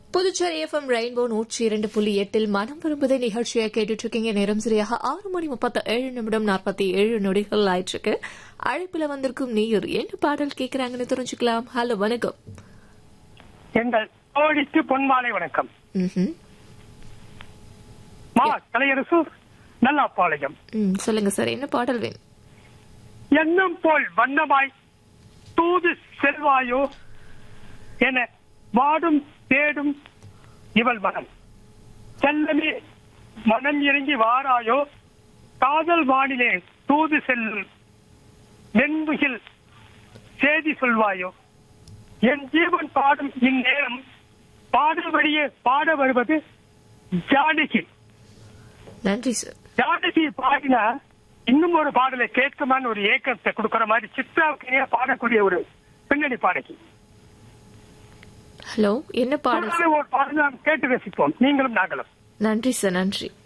Puducherry FM rainbow நூற்றி இரண்டு புள்ளி எட்டில் மனம் விரும்புதை நிகழ்ச்சியை கேட்டுட்டு இருக்கீங்க நேரம் சரியாக ஆறு மணி முப்பத்தி ஏழு நிமிடம் நாற்பத்தி ஏழு நொடிகள் ஆயிட்டிருக்கு அழைப்புல வந்திருக்கும் நீர் என்ன பாடல் கேட்கறாங்கன்னு தெரிஞ்சுக்கலாம் ஹலோ வணக்கம் எங்கள் தோழிக்கு பொன்மாலை வணக்கம் ம்ஹும். மா கலையரசு நல்லாப்பாளையம் ம், சொல்லுங்க சார் என்ன பாடல் வேணும் எண்ணம் போல் வண்ணமாய் தூது செல்வாயோ என வாடும் தேடும் இவள் மனம் செல்லமே மனம் இறங்கி வாராயோ காதல் வானிலே தூது செல்லும் வெண்முகில் செய்தி சொல்வாயோ என் ஜீவன் பாடும் இந்நேரம் பாடல் வழியே பாட வருவது ஜானகி நன்றி சார் ஜானகி பாடினா இன்னும் ஒரு பாடலை கேட்குமான்னு ஒரு ஏக்கத்தை கொடுக்கிற மாதிரி சித்ராவுக்கு இணையா பாடக்கூடிய ஒரு பின்னணி பாடகி ஹலோ என்ன பாடல் தொடர்ந்து ஒரு பாடல் நாம் கேட்டு ரசிப்போம் நீங்களும் நாங்களும் நன்றி சார் நன்றி